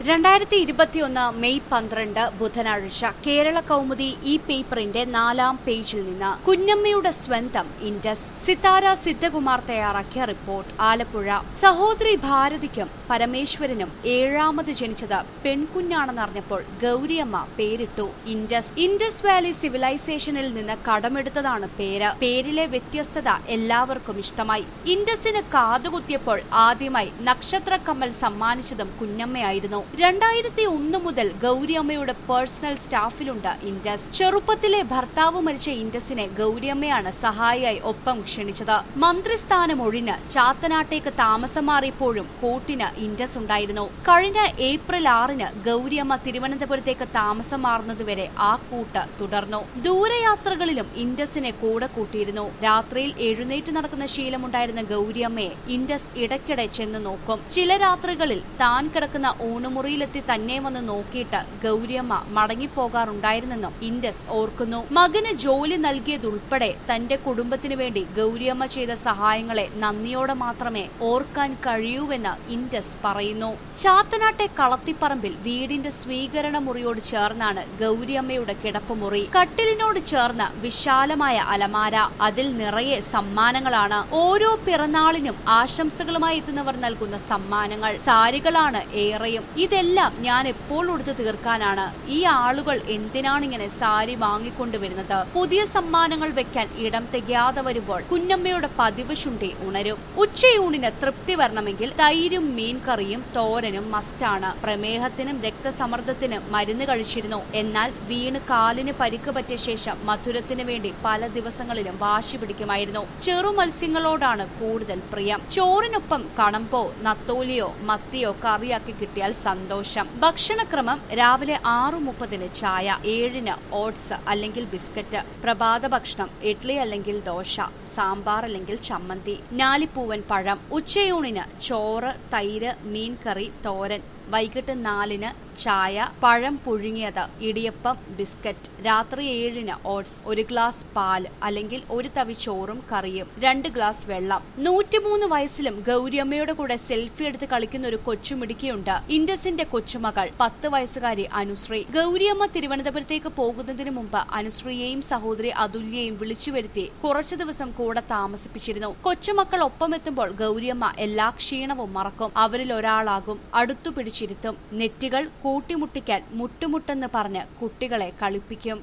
രണ്ടായിരത്തി ഇരുപത്തിയൊന്ന് മെയ് പന്ത്രണ്ട് ബുധനാഴ്ച കേരള കൗമുദി ഈ പേപ്പറിന്റെ നാലാം പേജിൽ നിന്ന് കുഞ്ഞമ്മയുടെ സ്വന്തം ഇൻഡസ് സിതാര സിദ്ധകുമാർ തയ്യാറാക്കിയ റിപ്പോർട്ട് ആലപ്പുഴ സഹോദരി ഭാരതിക്കും പരമേശ്വരനും ഏഴാമത് ജനിച്ചത് പെൺകുഞ്ഞാണെന്നറിഞ്ഞപ്പോൾ ഗൗരിയമ്മ പേരിട്ടു ഇൻഡസ് ഇൻഡസ് വാലി സിവിലൈസേഷനിൽ നിന്ന് കടമെടുത്തതാണ് പേര് പേരിലെ വ്യത്യസ്തത എല്ലാവർക്കും ഇഷ്ടമായി ഇൻഡസിന് കാതുകുത്തിയപ്പോൾ ആദ്യമായി നക്ഷത്രക്കമ്മൽ സമ്മാനിച്ചതും കുഞ്ഞമ്മയായിരുന്നു രണ്ടായിരത്തി ഒന്ന് മുതൽ ഗൗരിയമ്മയുടെ പേഴ്സണൽ സ്റ്റാഫിലുണ്ട് ഇൻഡസ് ചെറുപ്പത്തിലെ ഭർത്താവ് മരിച്ച ഇൻഡസിനെ ഗൗരിയമ്മയാണ് സഹായിയായി ഒപ്പം ക്ഷണിച്ചത് മന്ത്രിസ്ഥാനം ഒഴിഞ്ഞ് ചാത്തനാട്ടേക്ക് താമസം മാറിയപ്പോഴും കൂട്ടിന് ഇൻഡസ് ഉണ്ടായിരുന്നു കഴിഞ്ഞ ഏപ്രിൽ ആറിന് ഗൗരിയമ്മ തിരുവനന്തപുരത്തേക്ക് താമസം മാറുന്നതുവരെ ആ കൂട്ട് തുടർന്നു ദൂരയാത്രകളിലും ഇൻഡസിനെ കൂടെ കൂട്ടിയിരുന്നു രാത്രിയിൽ എഴുന്നേറ്റ് നടക്കുന്ന ശീലമുണ്ടായിരുന്ന ഗൗരിയമ്മയെ ഇൻഡസ് ഇടയ്ക്കിടെ ചെന്ന് നോക്കും ചില രാത്രികളിൽ താൻ കിടക്കുന്ന ഊണുമുറിയിലെത്തി തന്നെ വന്ന് നോക്കിയിട്ട് ഗൗരിയമ്മ മടങ്ങിപ്പോകാറുണ്ടായിരുന്നെന്നും ഇൻഡസ് ഓർക്കുന്നു മകന് ജോലി നൽകിയതുൾപ്പെടെ തന്റെ കുടുംബത്തിനു വേണ്ടി ഗൗരിയമ്മ ചെയ്ത സഹായങ്ങളെ നന്ദിയോടെ മാത്രമേ ഓർക്കാൻ കഴിയൂവെന്ന് ഇൻഡസ് പറയുന്നു ചാത്തനാട്ടെ കളത്തിപ്പറമ്പിൽ വീടിന്റെ സ്വീകരണ മുറിയോട് ചേർന്നാണ് ഗൗരിയമ്മയുടെ കിടപ്പുമുറി കട്ടിലിനോട് ചേർന്ന് വിശാലമായ അലമാര അതിൽ നിറയെ സമ്മാനങ്ങളാണ് ഓരോ പിറന്നാളിനും ആശംസകളുമായി എത്തുന്നവർ നൽകുന്ന സമ്മാനങ്ങൾ സാരികളാണ് ഏറെയും ഇതെല്ലാം ഞാൻ എപ്പോൾ ഉടുത്തു തീർക്കാനാണ് ഈ ആളുകൾ എന്തിനാണ് ഇങ്ങനെ സാരി വാങ്ങിക്കൊണ്ടുവരുന്നത് പുതിയ സമ്മാനങ്ങൾ വെക്കാൻ ഇടം തികയാതെ വരുമ്പോൾ കുഞ്ഞമ്മയുടെ പതിവ് ശുണ്ടി ഉണരും ഉച്ചയൂണിന് തൃപ്തി വരണമെങ്കിൽ തൈരും മീൻ കറിയും തോരനും മസ്റ്റാണ് പ്രമേഹത്തിനും രക്തസമ്മർദ്ദത്തിനും മരുന്ന് കഴിച്ചിരുന്നു എന്നാൽ വീണ് കാലിന് പരിക്ക് പറ്റിയ ശേഷം മധുരത്തിന് വേണ്ടി പല ദിവസങ്ങളിലും വാശി പിടിക്കുമായിരുന്നു ചെറു മത്സ്യങ്ങളോടാണ് കൂടുതൽ പ്രിയം ചോറിനൊപ്പം കണമ്പോ നത്തോലിയോ മത്തിയോ കറിയാക്കി കിട്ടിയാൽ സന്തോഷം ഭക്ഷണക്രമം രാവിലെ ആറു മുപ്പതിന് ചായ ഏഴിന് ഓട്സ് അല്ലെങ്കിൽ ബിസ്ക്കറ്റ് പ്രഭാത ഭക്ഷണം ഇഡ്ലി അല്ലെങ്കിൽ ദോശ സാമ്പാർ അല്ലെങ്കിൽ ചമ്മന്തി ഞാലിപ്പൂവൻ പഴം ഉച്ചയൂണിന് ചോറ് തൈര് മീൻ കറി തോരൻ വൈകിട്ട് നാലിന് ചായ പഴം പുഴുങ്ങിയത് ഇടിയപ്പം ബിസ്ക്കറ്റ് രാത്രി ഏഴിന് ഓട്സ് ഒരു ഗ്ലാസ് പാൽ അല്ലെങ്കിൽ ഒരു തവി ചോറും കറിയും രണ്ട് ഗ്ലാസ് വെള്ളം നൂറ്റിമൂന്ന് വയസ്സിലും ഗൗരിയമ്മയുടെ കൂടെ സെൽഫി എടുത്ത് കളിക്കുന്ന ഒരു കൊച്ചുമിടുക്കിയുണ്ട് ഇൻഡസിന്റെ കൊച്ചുമകൾ പത്ത് വയസ്സുകാരി അനുശ്രീ ഗൗരിയമ്മ തിരുവനന്തപുരത്തേക്ക് പോകുന്നതിന് മുമ്പ് അനുശ്രീയെയും സഹോദരി അതുല്യയും വിളിച്ചു വരുത്തി കുറച്ചു ദിവസം കൂടെ താമസിപ്പിച്ചിരുന്നു കൊച്ചുമക്കൾ ഒപ്പമെത്തുമ്പോൾ ഗൗരിയമ്മ എല്ലാ ക്ഷീണവും മറക്കും അവരിൽ ഒരാളാകും അടുത്തു പിടിച്ചിരുത്തും നെറ്റികൾ കൂട്ടിമുട്ടിക്കാൻ മുട്ടുമുട്ടെന്ന് പറഞ്ഞ് കുട്ടികളെ കളിപ്പിക്കും